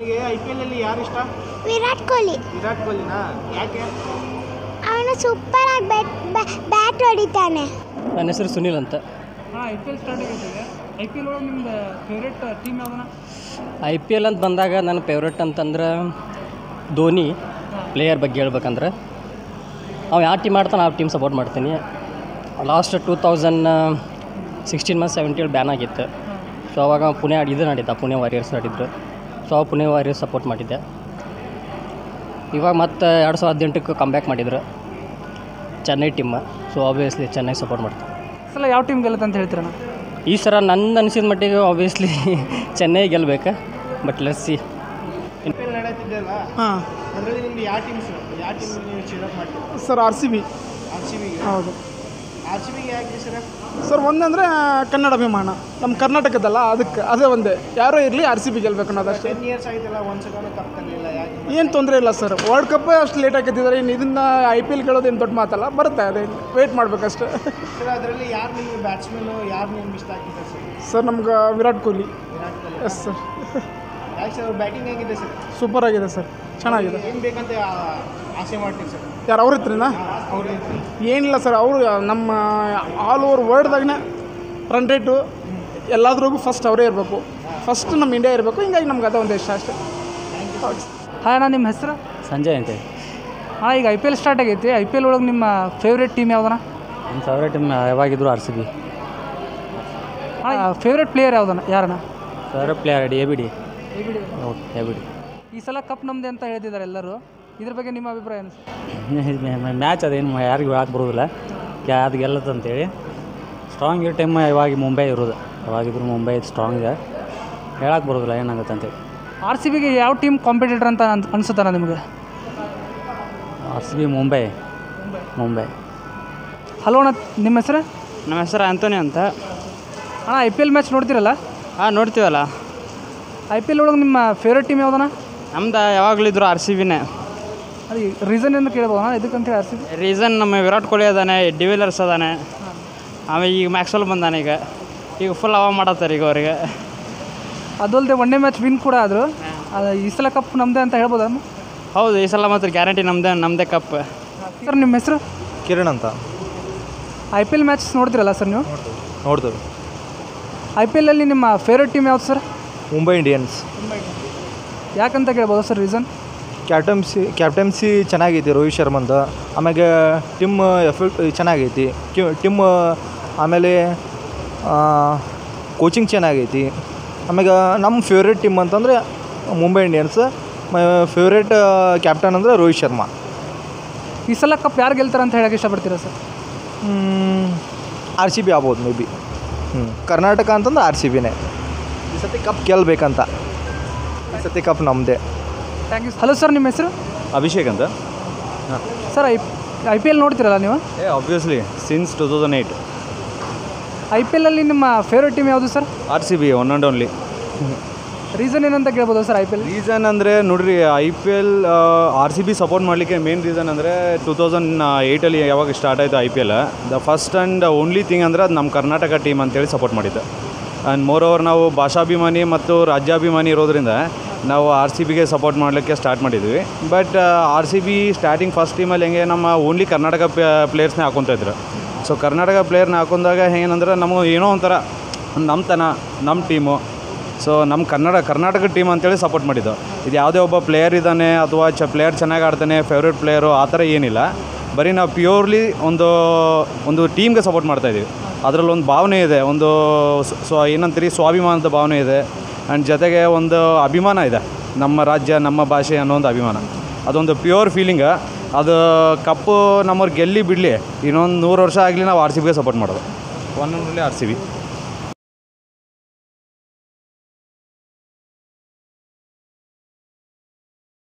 I P L ಅಲ್ಲಿ ಯಾರು ಇಷ್ಟ ವಿರಾಟ್ ಕೊಹ್ಲಿ ವಿರಾಟ್ ಕೊಹ್ಲಿನಾ ಯಾಕೆ ಅವನು ಸೂಪರ್ ಆಗಿ ಬ್ಯಾಟ್ ಬ್ಯಾಟ್ ಹೊಡಿತಾನೆ ನನ್ನ ಹೆಸರು ಸುನಿಲ್ ಅಂತ ಹಾಂ ಐ ಪಿ ಎಲ್ ಸ್ಟಾರ್ಟ್ ಆಗೈತಿದೆ ಐ ಪಿ ಎಲ್ ಒಳಗೆ ನಿಮ್ದು ಫೇವ್ರೇಟ್ ಟೀಮ್ ಯಾವ್ದನ ಐ ಪಿ ಎಲ್ ಅಂತ ಬಂದಾಗ ನನ್ನ ಫೇವ್ರೇಟ್ ಅಂತಂದ್ರೆ ಧೋನಿ ಪ್ಲೇಯರ್ ಬಗ್ಗೆ ಹೇಳ್ಬೇಕಂದ್ರೆ ಅವ ಯಾವ ಟೀಮ್ ಆಡ್ತಾನೆ ಆ ಟೀಮ್ ಸಪೋರ್ಟ್ ಮಾಡ್ತೀನಿ last two thousand sixteen month seventeen ban ಆಗಿತ್ತು ಸೊ ಅವಾಗ ಪುಣೆ ಆಡಿ ಇದು ನಡೀತಾ ಪುಣೆ ವಾರಿಯರ್ಸ್ ಆಡಿದ್ರು ಸೊ ಅವಾಗ ಪುಣೆ ವಾರಿಯರ್ಸ್ ಸಪೋರ್ಟ್ ಮಾಡಿದ್ದೆ ಇವಾಗ ಮತ್ತೆ ಎರಡು ಸಾವಿರದ ಹದಿನೆಂಟಕ್ಕೆ ಕಮ್ಬ್ಯಾಕ್ ಮಾಡಿದ್ರು Chennai team so obviously Chennai support ಮಾಡ್ತೀನಿ ಈ ಸಲ ಯಾವ ಟೀಮ್ ಗೆಲ್ಲುತ್ತೆ ಅಂತ ಹೇಳ್ತೀರಣ್ಣ ಈ ಸಲ ನನ್ನ ಅನಿಸಿದ ಮಟ್ಟಿಗೆ ಆಬ್ವಿಯಸ್ಲಿ ಚೆನ್ನೈ ಗೆಲ್ಬೇಕು but let's see I P L ನಡೆಯುತ್ತಿದ್ದೆಲ್ಲ ಹಾಂ ಅದರಲ್ಲಿ ನಿಮ್ಗೆ ಯಾವ ಟೀಮ್ಸ್ ಯಾವ ಟೀಮ್ ನೀವು ಚೀರಪ್ ಮಾಡ್ತೀವಿ sir R C B R C ಬಿಗೆ ಹೌದು ಆರ್ ಸಿ ಬಿಗೆ ಯಾಕೆ ಸರ್ ಸರ್ ಒಂದಂದರೆ ಕನ್ನಡ ಅಭಿಮಾನ ನಮ್ಮ ಕರ್ನಾಟಕದಲ್ಲ ಅದಕ್ಕೆ ಅದೇ ಒಂದೇ ಯಾರೋ ಇರಲಿ ಆರ್ ಸಿ ಬಿ ಗೆಲ್ಬೇಕು ಅನ್ನೋದಷ್ಟೇ ಟೆನ್ ಇಯರ್ಸ್ ಆಯ್ತಲ್ಲ ಒಂದು ಸಲ ಕಪ್ ತರಲಿಲ್ಲ ಯಾಕೆ ಏನು ತೊಂದರೆ ಇಲ್ಲ ಸರ್ ವರ್ಲ್ಡ್ ಕಪ್ ಅಷ್ಟು ಲೇಟ್ ಆಗಿದ್ದಾರೆ ಇನ್ನು ಇದನ್ನ ಐ ಪಿ ಎಲ್ ಗೆಲ್ಲೋದೇನು ದೊಡ್ಡ ಮಾತಲ್ಲ ಬರುತ್ತೆ ಅದೇ ವೇಟ್ ಮಾಡಬೇಕಷ್ಟೇ ಸರ್ ಅದರಲ್ಲಿ ಯಾರು ನಿಮಗೆ ಬ್ಯಾಟ್ಸ್ಮನ್ನು ಯಾರು ನಿಮ್ಗೆ ಇಷ್ಟ ಆಗ್ತಿದೆ ಸರ್ ಸರ್ ನಮ್ಗೆ ವಿರಾಟ್ ಕೊಹ್ಲಿ ವಿರಾಟ್ ಕೊಹ್ಲಿ ಎಸ್ ಸರ್ ಯಾಕೆ ಸರ್ ಅವ್ರ ಬ್ಯಾಟಿಂಗ್ ಹೇಗಿದೆ ಸರ್ ಸೂಪರ್ ಆಗಿದೆ ಸರ್ ಚೆನ್ನಾಗಿದೆ ಏನು ಬೇಕಂತ ಆ- ಆಸೆ ಮಾಡ್ತೀವಿ ಸರ್ ಯಾರು ಅವ್ರ ಹತ್ರನಾ ಅವ್ರ ಏನಿಲ್ಲ ಸರ್ ಅವರು ನಮ್ಮ ಆಲ್ ಓವರ್ ವರ್ಲ್ಡ್ದಾಗನೇ ರನ್ ರೇಟು ಎಲ್ಲಾದ್ರಾಗೂ ಫಸ್ಟ್ ಅವರೇ ಇರಬೇಕು ಫಸ್ಟ್ ನಮ್ಮ ಇಂಡಿಯಾ ಇರಬೇಕು ಹಿಂಗಾಗಿ ನಮ್ಗೆ ಅದೇ ಒಂದು ಇಷ್ಟ ಅಷ್ಟೇ ಹಾಯ್ ಅಣ್ಣ ನಿಮ್ಮ ಹೆಸರು ಸಂಜಯ್ ಅಂತ ಹಾಂ ಈಗ ಐ ಪಿ ಎಲ್ ಸ್ಟಾರ್ಟ್ ಆಗೈತಿ ಐ ಪಿ ಎಲ್ ಒಳಗೆ ನಿಮ್ಮ ಫೇವ್ರೇಟ್ ಟೀಮ್ ಯಾವ್ದನ ನಮ್ಮ ಫೇವ್ರೇಟ್ ಟೀಮ್ ಯಾವಾಗಿದ್ರು ಆರ್ ಸಿ ಬಿ ಹಾಂ ಫೇವ್ರೇಟ್ ಪ್ಲೇಯರ್ ಯಾವ್ದನ ಯಾರಣ್ಣ favourite player A B D okay A B D ಈ ಸಲ ಕಪ್ ನಮ್ಮದೇ ಅಂತ ಹೇಳ್ತಿದ್ದಾರೆ ಎಲ್ಲರೂ ಇದ್ರ ಬಗ್ಗೆ ನಿಮ್ಮ ಅಭಿಪ್ರಾಯ ಏನು ಮ್ಯಾಚ್ ಅದೇನು ಯಾರಿಗೂ ಹೇಳಕ್ಕೆ ಬರೋದಿಲ್ಲ ಅದು ಗೆಲ್ಲತ್ತೆ ಅಂತೇಳಿ ಸ್ಟ್ರಾಂಗ್ ಇರೋ ಟೈಮ್ ಇವಾಗ ಮುಂಬೈ ಇರೋದು ಯಾವಾಗಿದ್ರು ಮುಂಬೈ ಸ್ಟ್ರಾಂಗ್ ಇದೆ ಹೇಳಕ್ಕೆ ಬರೋದಿಲ್ಲ ಏನಾಗುತ್ತೆ ಅಂತೇಳಿ ಆರ್ ಸಿ ಬಿಗೆ ಯಾವ ಟೀಮ್ ಕಾಂಪಿಟೇಟರ್ ಅಂತ ಅನ್ ಅನ್ಸುತ್ತಣ್ಣ ನಿಮಗೆ R C B Mumbai Mumbai hello ಅಣ್ಣ ನಿಮ್ಮ ಹೆಸರು ನಮ್ಮ ಹೆಸರು ಆಂಟೋನಿ ಅಂತ ಅಣ್ಣ ಐ ಪಿ ಎಲ್ ಮ್ಯಾಚ್ ನೋಡ್ತಿರಲ್ಲ ಹಾಂ ನೋಡ್ತೀವಲ್ಲ ಐ ಪಿ ಎಲ್ ಒಳಗೆ ನಿಮ್ಮ ಫೇವ್ರೇಟ್ ಟೀಮ್ ಯಾವ್ದನ ನಮ್ದು ಯಾವಾಗಲಿದ್ರು ಆರ್ ಸಿ ಬಿನೇ ಅದು ರೀಸನ್ ಏನು ಕೇಳ್ಬೋದಣ್ಣ ಇದಕ್ಕಂತೇಳಿ ಆರ್ ಸಿ ಬಿ ರೀಸನ್ ನಮ್ಮ ವಿರಾಟ್ ಕೊಹ್ಲಿ ಅದಾನೆ ಡಿವಿಲರ್ಸ್ ಅದಾನೆ ಆಮೇಲೆ ಈಗ ಮ್ಯಾಕ್ಸ್ವೆಲ್ ಬಂದಾನೆ ಈಗ ಈಗ ಫುಲ್ ಅವ ಮಾಡತ್ತಾರೆ ಈಗ ಅವರಿಗೆ ಅದಲ್ಲದೆ ಒನ್ ಡೇ ಮ್ಯಾಚ್ ವಿನ್ ಕೂಡ ಆದರು ಅದು ಈ ಸಲ ಕಪ್ ನಮ್ಮದೇ ಅಂತ ಹೇಳ್ಬೋದಾ ಹೌದು ಈ ಸಲ ಮಾತ್ರ ಗ್ಯಾರಂಟಿ ನಮ್ಮದೇ ನಮ್ಮದೇ ಕಪ್ ಸರ್ ನಿಮ್ಮ ಹೆಸರು ಕಿರಣ್ ಅಂತ ಐ ಪಿ ಎಲ್ ಮ್ಯಾಚ್ ನೋಡ್ತಿರಲ್ಲ ಸರ್ ನೀವು ನೋಡ್ತೇವೆ ಐ ಪಿ ಎಲ್ಲಲ್ಲಿ ನಿಮ್ಮ ಫೇವ್ರೇಟ್ ಟೀಮ್ ಯಾವ್ದು ಸರ್ ಮುಂಬೈ ಇಂಡಿಯನ್ಸ್ ಯಾಕಂತ ಕೇಳ್ಬೋದಾ ಸರ್ ರೀಸನ್ ಕ್ಯಾಪ್ಟನ್ಸಿ ಕ್ಯಾಪ್ಟನ್ಸಿ ಚೆನ್ನಾಗೈತಿ ರೋಹಿತ್ ಶರ್ಮಂದು ಆಮ್ಯಾಗೆ ಟಿಮ್ ಎಫೆಕ್ಟ್ ಚೆನ್ನಾಗೈತಿ ಟಿಮ್ ಆಮೇಲೆ ಕೋಚಿಂಗ್ ಚೆನ್ನಾಗೈತಿ ಆಮ್ಯಾಗ ನಮ್ಮ ಫೇವ್ರೇಟ್ ಟೀಮ್ ಅಂತಂದರೆ Mumbai Indians my favourite captain ಅಂದರೆ ರೋಹಿತ್ ಶರ್ಮಾ ಈ ಸಲ ಕಪ್ ಯಾರು ಗೆಲ್ತಾರೆ ಅಂತ ಹೇಳಕ್ಕೆ ಇಷ್ಟಪಡ್ತೀರಾ ಸರ್ ಆರ್ ಸಿ ಬಿ ಆಗ್ಬೋದು ಮೇ ಬಿ ಹ್ಞೂ ಕರ್ನಾಟಕ ಅಂತಂದ್ರೆ ಆರ್ ಸಿ ಬಿನೇ ಈ ಸತಿ ಕಪ್ ಗೆಲ್ಬೇಕಂತ ಈ ಸತಿ ಕಪ್ ನಮ್ಮದೇ ಥ್ಯಾಂಕ್ ಯು ಹಲೋ ಸರ್ ನಿಮ್ಮ ಹೆಸರು ಅಭಿಷೇಕ್ ಅಂತ sir I I P L ನೋಡ್ತಿರಲ್ಲ ನೀವು ಏ obviously since two thousand eight I P ಎಲ್ಲಲ್ಲಿ ನಿಮ್ಮ ಫೇವ್ರೇಟ್ ಟೀಮ್ ಯಾವುದು sir R C B one and only reason ಏನಂತ ಕೇಳ್ಬೋದಾ sir I P L reason ಅಂದರೆ ನೋಡ್ರಿ I P L R C B support ಮಾಡಲಿಕ್ಕೆ ಮೇನ್ ರೀಸನ್ ಅಂದರೆ two thousand ಏಯ್ಟಲ್ಲಿ ಯಾವಾಗ ಸ್ಟಾರ್ಟ್ ಆಯಿತು I P L the first and only thing ಅಂದರೆ ಅದು ನಮ್ಮ ಕರ್ನಾಟಕ ಟೀಮ್ ಅಂತೇಳಿ ಸಪೋರ್ಟ್ ಮಾಡಿದ್ದು ಆ್ಯಂಡ್ ಮೋರ್ ಓವರ್ ನಾವು ಭಾಷಾಭಿಮಾನಿ ಮತ್ತು ರಾಜ್ಯಾಭಿಮಾನಿ ಇರೋದ್ರಿಂದ ನಾವು ಆರ್ ಸಿ ಬಿಗೆ ಸಪೋರ್ಟ್ ಮಾಡಲಿಕ್ಕೆ ಸ್ಟಾರ್ಟ್ ಮಾಡಿದ್ವಿ but R C B starting first ಟೀಮಲ್ಲಿ ಹೆಂಗೆ ನಮ್ಮ ಓನ್ಲಿ ಕರ್ನಾಟಕ ಪ್ಲೇಯರ್ಸ್ನೇ ಹಾಕೊತಾ ಇದ್ರು ಸೊ ಕರ್ನಾಟಕ ಪ್ಲೇಯರ್ನ ಹಾಕೊಂಡಾಗ ಏನಂದ್ರೆ ನಮಗೆ ಏನೋ ಒಂಥರ ನಮ್ಮತನ ನಮ್ಮ ಟೀಮು ಸೊ ನಮ್ಮ ಕನ್ನಡ ಕರ್ನಾಟಕ ಟೀಮ್ ಅಂತೇಳಿ ಸಪೋರ್ಟ್ ಮಾಡಿದ್ದು ಇದು ಯಾವುದೇ ಒಬ್ಬ ಪ್ಲೇಯರ್ ಇದ್ದಾನೆ ಅಥವಾ ಚ ಪ್ಲೇಯರ್ ಚೆನ್ನಾಗಿ ಆಡ್ತಾನೆ ಫೇವ್ರೇಟ್ ಪ್ಲೇಯರು ಆ ಥರ ಏನಿಲ್ಲ ಬರೀ ನಾವು ಪ್ಯೂರ್ಲಿ ಒಂದು ಒಂದು ಟೀಮ್ಗೆ ಸಪೋರ್ಟ್ ಮಾಡ್ತಾಯಿದ್ದೀವಿ ಅದರಲ್ಲಿ ಒಂದು ಭಾವನೆ ಇದೆ ಒಂದು ಸ್ವ ಏನಂತೀರಿ ಸ್ವಾಭಿಮಾನದ ಭಾವನೆ ಇದೆ ಆ್ಯಂಡ್ ಜೊತೆಗೆ ಒಂದು ಅಭಿಮಾನ ಇದೆ ನಮ್ಮ ರಾಜ್ಯ ನಮ್ಮ ಭಾಷೆ ಅನ್ನೋ ಒಂದು ಅಭಿಮಾನ ಅದೊಂದು ಪ್ಯೂರ್ ಫೀಲಿಂಗ್ ಅದು ಕಪ್ಪು ನಮ್ಮವ್ರು ಗೆಲ್ಲಿ ಬಿಡಲಿ ಇನ್ನೊಂದು ನೂರು ವರ್ಷ ಆಗಲಿ ನಾವು ಆರ್ ಸಿ ಬಿಗೆ ಸಪೋರ್ಟ್ ಮಾಡೋದು ಒನ್ ಆರ್ ಸಿ ಬಿ